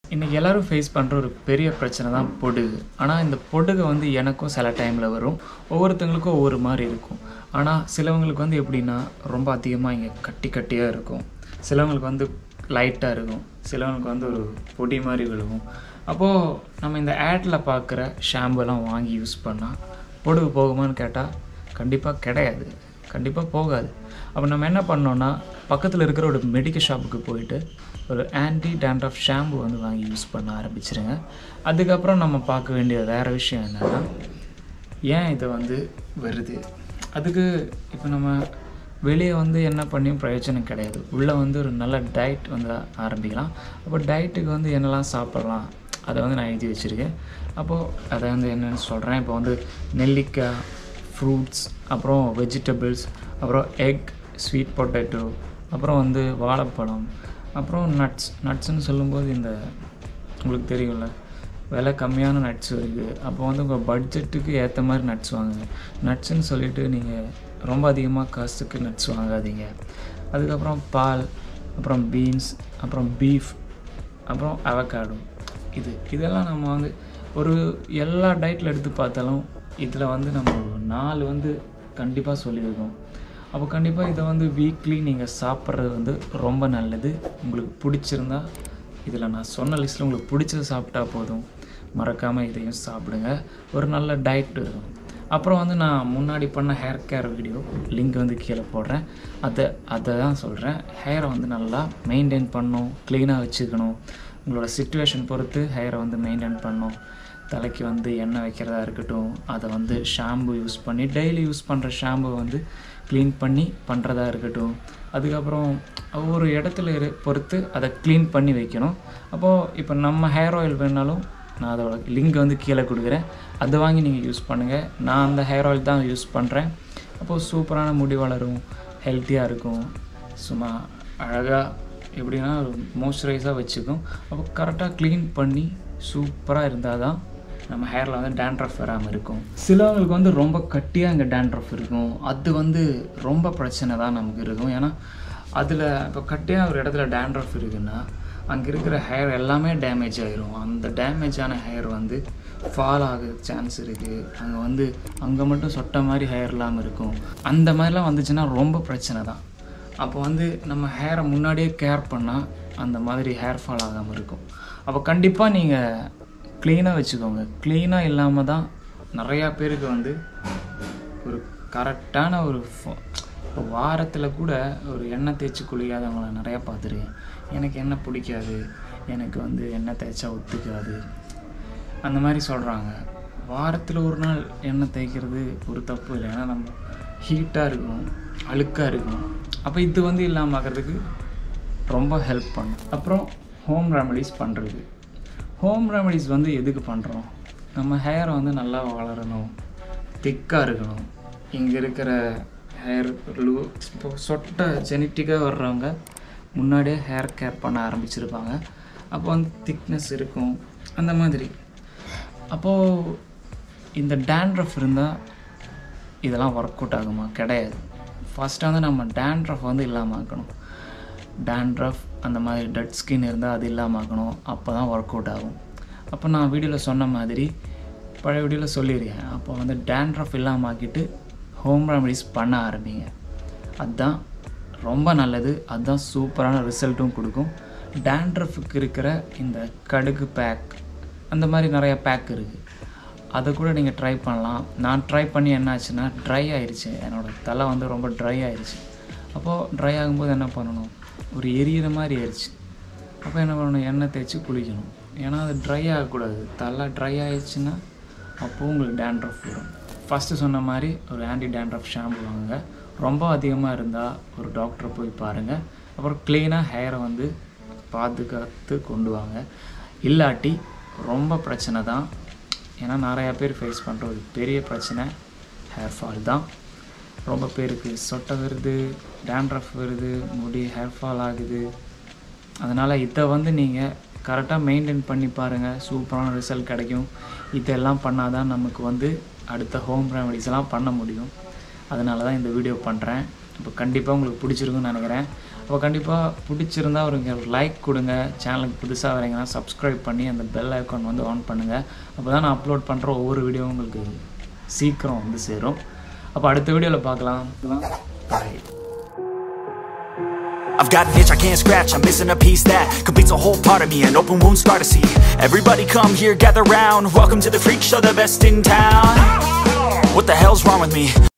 இன்றைக்கி எல்லோரும் ஃபேஸ் பண்ணுற ஒரு பெரிய பிரச்சனை தான் பொடுகு ஆனால் இந்த பொடுகு வந்து எனக்கும் சில டைமில் வரும் ஒவ்வொருத்தங்களுக்கும் ஒவ்வொரு மாதிரி இருக்கும் ஆனால் சிலவங்களுக்கு வந்து எப்படின்னா ரொம்ப அதிகமாக இங்கே கட்டி கட்டியாக இருக்கும் சிலவங்களுக்கு வந்து லைட்டாக இருக்கும் சிலவங்களுக்கு வந்து ஒரு பொடி மாதிரி விழுகும் அப்போது நம்ம இந்த ஆட்டில் பார்க்குற ஷாம்புலாம் வாங்கி யூஸ் பண்ணால் பொடுகு போகுமான்னு கேட்டால் கண்டிப்பாக கிடையாது கண்டிப்பாக போகாது அப்போ நம்ம என்ன பண்ணோன்னா பக்கத்தில் இருக்கிற ஒரு மெடிக்கல் ஷாப்புக்கு போயிட்டு ஒரு ஆன்டி டேண்ட்ரஃப் ஷாம்பு வந்து வாங்கி யூஸ் பண்ண ஆரம்பிச்சிருங்க அதுக்கப்புறம் நம்ம பார்க்க வேண்டிய வேறு விஷயம் என்னென்னா ஏன் இது வந்து வருது அதுக்கு இப்போ நம்ம வெளியே வந்து என்ன பண்ணியும் பிரயோஜனம் கிடையாது உள்ளே வந்து ஒரு நல்ல டயட் வந்து ஆரம்பிக்கலாம் அப்போ டயட்டுக்கு வந்து என்னெல்லாம் சாப்பிட்லாம் அதை வந்து நான் எழுதி வச்சுருக்கேன் அப்போது அதை வந்து என்னென்னு சொல்கிறேன் இப்போ வந்து நெல்லிக்காய் ஃப்ரூட்ஸ் அப்புறம் வெஜிடபிள்ஸ் அப்புறம் எக் ஸ்வீட் பொட்டேட்டோ அப்புறம் வந்து வாழைப்பழம் அப்புறம் நட்ஸ் நட்ஸ்னு சொல்லும்போது இந்த உங்களுக்கு தெரியும்ல விலை கம்மியான நட்ஸ் இருக்குது அப்போ வந்து உங்கள் பட்ஜெட்டுக்கு ஏற்ற மாதிரி நட்ஸ் வாங்குங்க நட்ஸ்ன்னு சொல்லிட்டு நீங்கள் ரொம்ப அதிகமாக காசுக்கு நட்ஸ் வாங்காதீங்க அதுக்கப்புறம் பால் அப்புறம் பீன்ஸ் அப்புறம் பீஃப் அப்புறம் அவகாடோ இது இதெல்லாம் நம்ம வந்து ஒரு எல்லா டயட்டில் எடுத்து பார்த்தாலும் இதில் வந்து நம்ம ஒரு நாலு வந்து கண்டிப்பாக சொல்லியிருக்கோம் அப்போ கண்டிப்பாக இதை வந்து வீக்லி நீங்கள் சாப்பிட்றது வந்து ரொம்ப நல்லது உங்களுக்கு பிடிச்சிருந்தா இதில் நான் சொன்ன லிஸ்ட்டில் உங்களுக்கு பிடிச்சது சாப்பிட்டா போதும் மறக்காமல் இதையும் சாப்பிடுங்க ஒரு நல்ல டயட் இருக்கும் அப்புறம் வந்து நான் முன்னாடி பண்ண ஹேர் கேர் வீடியோ லிங்க் வந்து கீழே போடுறேன் அதை அதை தான் சொல்கிறேன் ஹேரை வந்து நல்லா மெயின்டைன் பண்ணணும் க்ளீனாக வச்சுக்கணும் உங்களோட சுச்சுவேஷன் பொறுத்து ஹேரை வந்து மெயின்டைன் பண்ணணும் தலைக்கு வந்து எண்ணெய் வைக்கிறதா இருக்கட்டும் அதை வந்து ஷாம்பு யூஸ் பண்ணி டெய்லி யூஸ் பண்ணுற ஷாம்பு வந்து க்ளீன் பண்ணி பண்ணுறதா இருக்கட்டும் அதுக்கப்புறம் ஒவ்வொரு இடத்துல இரு- பொறுத்து அதை க்ளீன் பண்ணி வைக்கணும் அப்போது இப்போ நம்ம ஹேர் ஆயில் வேணாலும் நான் அதோட லிங்க் வந்து கீழே கொடுக்குறேன் அதை வாங்கி நீங்கள் யூஸ் பண்ணுங்கள் நான் அந்த ஹேர் ஆயில் தான் யூஸ் பண்ணுறேன் அப்போது சூப்பரான முடி வளரும் ஹெல்த்தியாக இருக்கும் சும்மா அழகாக எப்படின்னா ஒரு மாய்ஸ்சரைஸாக வச்சுக்கும் அப்போ கரெக்டாக க்ளீன் பண்ணி சூப்பராக இருந்தால் தான் நம்ம ஹேரில் வந்து டேண்ட்ரஃப் வராமல் இருக்கும் சிலவங்களுக்கு வந்து ரொம்ப கட்டியாக இங்கே டேண்ட்ரஃப் இருக்கும் அது வந்து ரொம்ப பிரச்சனை தான் நமக்கு இருக்கும் ஏன்னா அதில் இப்போ கட்டியாக ஒரு இடத்துல டேண்ட்ரஃப் இருக்குன்னா அங்கே இருக்கிற ஹேர் எல்லாமே டேமேஜ் ஆயிரும் அந்த டேமேஜான ஹேர் வந்து ஃபால் ஆக சான்ஸ் இருக்குது அங்கே வந்து அங்கே மட்டும் சொட்ட மாதிரி ஹேர் இல்லாமல் இருக்கும் அந்த மாதிரிலாம் வந்துச்சுன்னா ரொம்ப பிரச்சனை தான் அப்போ வந்து நம்ம ஹேரை முன்னாடியே கேர் பண்ணால் அந்த மாதிரி ஹேர் ஃபால் ஆகாமல் இருக்கும் அப்போ கண்டிப்பாக நீங்கள் க்ளீனாக வச்சுக்கோங்க க்ளீனாக இல்லாமல் தான் நிறையா பேருக்கு வந்து ஒரு கரெக்டான ஒரு ஃபோ- இப்போ வாரத்தில் கூட ஒரு எண்ணெய் தேய்ச்சி குளிக்காதவங்கள நிறையா பார்த்துருக்கேன் எனக்கு எண்ணெய் பிடிக்காது எனக்கு வந்து எண்ணெய் தேய்ச்சா ஒத்துக்காது அந்த மாதிரி சொல்கிறாங்க வாரத்தில் ஒரு நாள் எண்ணெய் தேய்க்கிறது ஒரு தப்பு இல்லை ஏன்னா நம்ம ஹீட்டாக இருக்கும் அழுக்காக இருக்கும் அப்போ இது வந்து இல்லாமல் ஆக்கிறதுக்கு ரொம்ப ஹெல்ப் பண்ணும் அப்புறம் ஹோம் ரெமடிஸ் பண்ணுறது ஹோம் ரெமடிஸ் வந்து எதுக்கு பண்ணுறோம் நம்ம ஹேரை வந்து நல்லா வளரணும் திக்காக இருக்கணும் இங்கே இருக்கிற ஹேர் லூ இப்போ சொட்ட ஜெனட்டிக்காக வர்றவங்க முன்னாடியே ஹேர் கேர் பண்ண ஆரம்பிச்சிருப்பாங்க அப்போ வந்து திக்னஸ் இருக்கும் அந்த மாதிரி அப்போது இந்த டேண்ட்ரஃப் இருந்தால் இதெல்லாம் ஒர்க் அவுட் ஆகுமா கிடையாது ஃபஸ்ட்டு வந்து நம்ம டேண்ட்ரஃப் வந்து இல்லாமல் ஆக்கணும் டேண்ட்ரஃப் அந்த மாதிரி டட் ஸ்கின் இருந்தால் அது இல்லாமல் ஆக்கணும் அப்போ தான் ஒர்க் அவுட் ஆகும் அப்போ நான் வீடியோவில் சொன்ன மாதிரி பழைய வீடியோவில் சொல்லியிருக்கேன் அப்போ வந்து டேண்ட்ரஃப் இல்லாமல் ஆக்கிட்டு ஹோம் ரெமடிஸ் பண்ண ஆரம்பிங்க அதுதான் ரொம்ப நல்லது அதுதான் சூப்பரான ரிசல்ட்டும் கொடுக்கும் டேண்ட்ரஃபுக்கு இருக்கிற இந்த கடுகு பேக் அந்த மாதிரி நிறைய பேக் இருக்குது அதை கூட நீங்கள் ட்ரை பண்ணலாம் நான் ட்ரை பண்ணி என்ன ஆச்சுன்னா ட்ரை ஆயிடுச்சு என்னோடய தலை வந்து ரொம்ப ட்ரை ஆயிடுச்சு அப்போது ட்ரை ஆகும்போது என்ன பண்ணணும் ஒரு எரியிற மாதிரி ஆயிடுச்சு அப்போ என்ன பண்ணணும் எண்ணெய் தேய்ச்சி குளிக்கணும் ஏன்னா அது ட்ரை ஆகக்கூடாது தலை ட்ரை ஆயிடுச்சுன்னா அப்போது உங்களுக்கு டேண்ட்ரஃப் வரும் ஃபஸ்ட்டு சொன்ன மாதிரி ஒரு ஆன்டி டேண்ட்ரஃப் ஷாம்பு வாங்குங்க ரொம்ப அதிகமாக இருந்தால் ஒரு டாக்டரை போய் பாருங்கள் அப்புறம் க்ளீனாக ஹேரை வந்து பாதுகாத்து கொண்டு வாங்க இல்லாட்டி ரொம்ப பிரச்சனை தான் ஏன்னா நிறையா பேர் ஃபேஸ் பண்ணுற ஒரு பெரிய பிரச்சனை ஹேர் ஃபால் தான் ரொம்ப பேருக்கு சொட்டை வருது டேண்ட்ரஃப் வருது முடி ஹேர் ஃபால் ஆகுது அதனால் இதை வந்து நீங்கள் கரெக்டாக மெயின்டைன் பண்ணி பாருங்கள் சூப்பரான ரிசல்ட் கிடைக்கும் இதெல்லாம் பண்ணால் தான் நமக்கு வந்து அடுத்த ஹோம் ரெமடிஸ் எல்லாம் பண்ண முடியும் அதனால தான் இந்த வீடியோ பண்ணுறேன் இப்போ கண்டிப்பாக உங்களுக்கு பிடிச்சிருக்குன்னு நினைக்கிறேன் அப்போ கண்டிப்பாக பிடிச்சிருந்தா ஒரு லைக் கொடுங்க சேனலுக்கு புதுசாக வரீங்கன்னா சப்ஸ்கிரைப் பண்ணி அந்த பெல் ஐக்கான் வந்து ஆன் பண்ணுங்கள் அப்போ தான் நான் அப்லோட் பண்ணுற ஒவ்வொரு வீடியோவும் உங்களுக்கு சீக்கிரம் வந்து சேரும் அப்போ அடுத்த வீடியோவில் பார்க்கலாம் பாய் I've got an itch I can't scratch, I'm missing a piece that completes a whole part of me, an open wound scar to see. Everybody come here, gather round, welcome to the freak show, the best in town. What the hell's wrong with me?